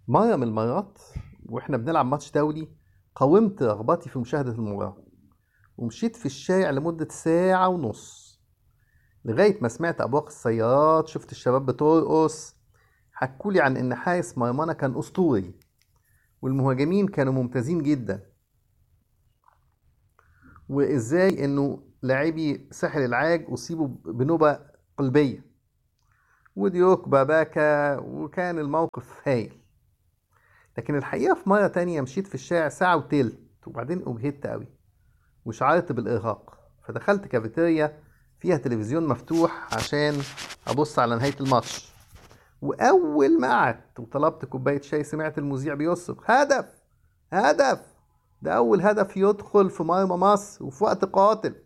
مرة من المرات واحنا بنلعب ماتش دولي قاومت رغبتي في مشاهدة المباراة ومشيت في الشارع لمدة ساعة ونص لغاية ما سمعت أبواق السيارات شفت الشباب بترقص حكولي عن إن حارس مرمانا كان أسطوري والمهاجمين كانوا ممتازين جدا وإزاي إنه لاعبي ساحل العاج أصيبوا بنوبة قلبية وديوك باباكا وكان الموقف هايل لكن الحقيقة في مرة تانية مشيت في الشارع ساعة وتلت وبعدين أجهدت أوي وشعرت بالإرهاق فدخلت كافيتيريا فيها تلفزيون مفتوح عشان أبص على نهاية الماتش وأول ما قعدت وطلبت كوباية شاي سمعت المذيع بيصرخ هدف هدف ده أول هدف يدخل في مرمى مصر وفي وقت قاتل